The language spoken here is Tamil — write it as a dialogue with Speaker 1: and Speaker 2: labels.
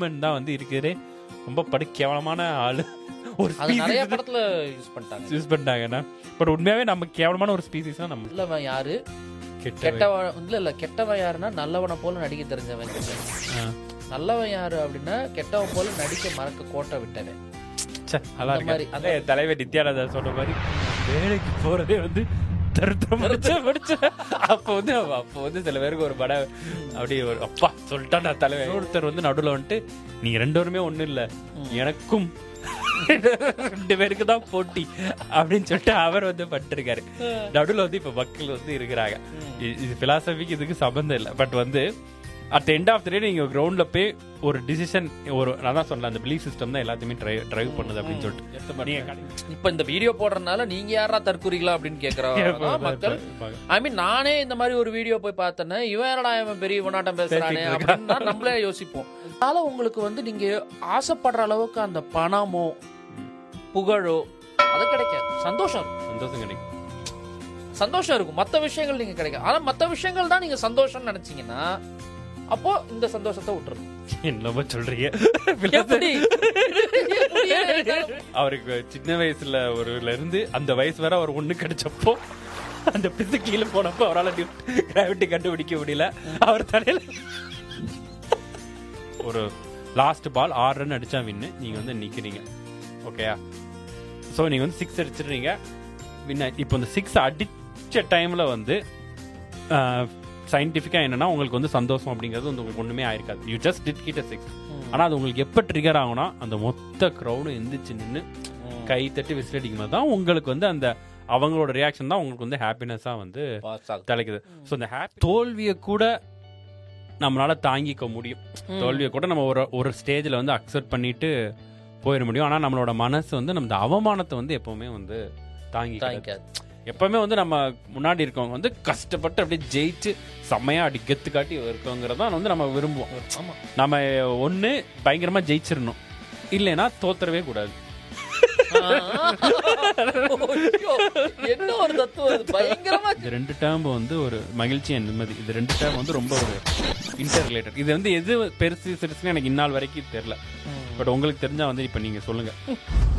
Speaker 1: ஹியூமன் தான் வந்து இருக்கிறே ரொம்ப படு கேவலமான ஆளு ஒரு
Speaker 2: அது நிறைய
Speaker 1: ஸ்பீசிஸ்
Speaker 2: படத்துல யூஸ் பண்ணிட்டாங்க
Speaker 1: யூஸ் பண்ணிட்டாங்கன்னா பட் உண்மையாவே நம்ம கேவலமான ஒரு ஸ்பீசிஸ் தான் நம்ம
Speaker 2: நல்லவன் யாரு
Speaker 1: கெட்ட
Speaker 2: கெட்டவன் இல்ல இல்ல கெட்டவன் யாருன்னா நல்லவனை போல நடிக்க தெரிஞ்சவன்
Speaker 1: ஆ.
Speaker 2: நல்லவன் யாரு அப்படின்னா கெட்டவன் போல நடிக்க மறக்க கோட்டை விட்டவன்
Speaker 1: ச்சே, நல்லா
Speaker 2: அந்த மாதிரி,
Speaker 1: இருக்கு
Speaker 2: அந்த-
Speaker 1: அதே தலைவர் நித்யானந்தா சொன்ன மாதிரி வேலைக்கு போறதே வந்து தருத்தம் முடிச்ச முடிச்ச அப்ப வந்து அப்ப வந்து சில பேருக்கு ஒரு பட அப்படியே ஒரு அப்பா சொல்லிட்டா நான் தலைவர் ஒருத்தர் வந்து நடுவுல வந்துட்டு நீங்க ரெண்டு பேருமே ஒண்ணும் இல்ல எனக்கும் ரெண்டு பேருக்கு தான் போட்டி அப்படின்னு சொல்லிட்டு அவர் வந்து பட்டிருக்காரு நடுவுல வந்து இப்ப மக்கள் வந்து இருக்கிறாங்க இ- இது பிலாசபிக்கு இதுக்கு சம்பந்தம் இல்லை பட் வந்து at end of the day நீங்க கிரவுண்ட்ல போய் ஒரு டிசிஷன் ஒரு நான் தான் சொன்னேன் அந்த பிலீஃப் சிஸ்டம் தான் எல்லாத்தையுமே டிரைவ் டிரைவ் பண்ணுது அப்படின்னு சொல்லிட்டு நீங்க கடை-
Speaker 2: இப்ப இந்த வீடியோ போடுறதுனால நீங்க யாரா தற்கூறிகளா அப்படின்னு கேக்குறாங்க மக்கள் ஐ மீன் நானே இந்த மாதிரி ஒரு வீடியோ போய் பார்த்தேன்னா இவன் என்னடா இவன் பெரிய இவனாட்டம் பேசுறானே
Speaker 1: பேசிட்டு
Speaker 2: அப்படின்னு தான் நம்மளே யோசிப்போம் அதனால உங்களுக்கு வந்து நீங்க ஆசைப்படுற அளவுக்கு அந்த பணமோ புகழோ அது கிடைக்காது சந்தோஷம் இருக்கும்.
Speaker 1: சந்தோஷம் கிடைக்கும்
Speaker 2: சந்தோஷம் இருக்கும் மத்த விஷயங்கள் நீங்க கிடைக்கும் ஆனா மத்த விஷயங்கள் தான் நீங்க சந்தோஷம் நினைச்சீங்கன்னா அப்போ இந்த சந்தோஷத்தை விட்டுருணும்
Speaker 1: என்னமோ சொல்றீங்க
Speaker 2: எப்படி?
Speaker 1: அவருக்கு சின்ன வயசுல ஒருல இருந்து அந்த வயசு வரை அவர் ஒண்ணு கிடைச்சப்போ அந்த பிசு கீழே போனப்போ அவரால் கிராவிட்டி கண்டுபிடிக்க முடியல அவர் தலையில ஒரு லாஸ்ட் பால் ஆறு ரன் அடிச்சா வின்னு நீங்க வந்து நிக்கிறீங்க ஓகேயா ஸோ நீங்க வந்து சிக்ஸ் அடிச்சிடுறீங்க வின் இப்போ இந்த சிக்ஸ் அடிச்ச டைம்ல வந்து சயின்டிஃபிக்காக என்னன்னா உங்களுக்கு வந்து சந்தோஷம் அப்படிங்கிறது வந்து உங்களுக்கு ஒண்ணுமே ஆயிருக்காது யூ ஜஸ்ட் டிட் கிட்ட சிக்ஸ் ஆனா அது உங்களுக்கு எப்ப ட்ரிகர் ஆகும்னா அந்த மொத்த க்ரௌடும் எந்திரிச்சு நின்று கை தட்டி விசில் அடிக்கும் போது தான் உங்களுக்கு வந்து அந்த அவங்களோட ரியாக்ஷன் தான் உங்களுக்கு வந்து ஹாப்பினஸா வந்து தலைக்குது ஸோ இந்த ஹாப்பி தோல்வியை கூட நம்மளால தாங்கிக்க முடியும் தோல்வியை கூட நம்ம ஒரு ஒரு ஸ்டேஜில் வந்து அக்செப்ட் பண்ணிட்டு போயிட முடியும் ஆனால் நம்மளோட மனசு வந்து நம்ம இந்த அவமானத்தை வந்து எப்பவுமே வந்து தாங்கி
Speaker 2: தாங்கிக்காது
Speaker 1: எப்பவுமே வந்து நம்ம முன்னாடி இருக்கவங்க வந்து கஷ்டப்பட்டு அப்படியே ஜெயிச்சு செம்மையா அடி கெத்து காட்டி இருக்கோங்கிறத வந்து நம்ம விரும்புவோம்
Speaker 2: ஆமா
Speaker 1: நம்ம ஒன்று பயங்கரமா ஜெயிச்சிடணும் இல்லைன்னா தோத்துறவே கூடாது
Speaker 2: ஐயோ, என்ன ஒரு தத்துவம் இது பயங்கரமா
Speaker 1: இந்த ரெண்டு டேர்ம் வந்து ஒரு மகிழ்ச்சி and நிம்மதி இது ரெண்டு டேர்ம் வந்து ரொம்ப ஒரு இன்டர் ரிலேட்டட் இது வந்து எது பெருசு சிறுசுன்னு எனக்கு இந்நாள் வரைக்கும் தெரியல பட் உங்களுக்கு தெரிஞ்சா வந்து இப்போ நீங்க சொல்லுங்க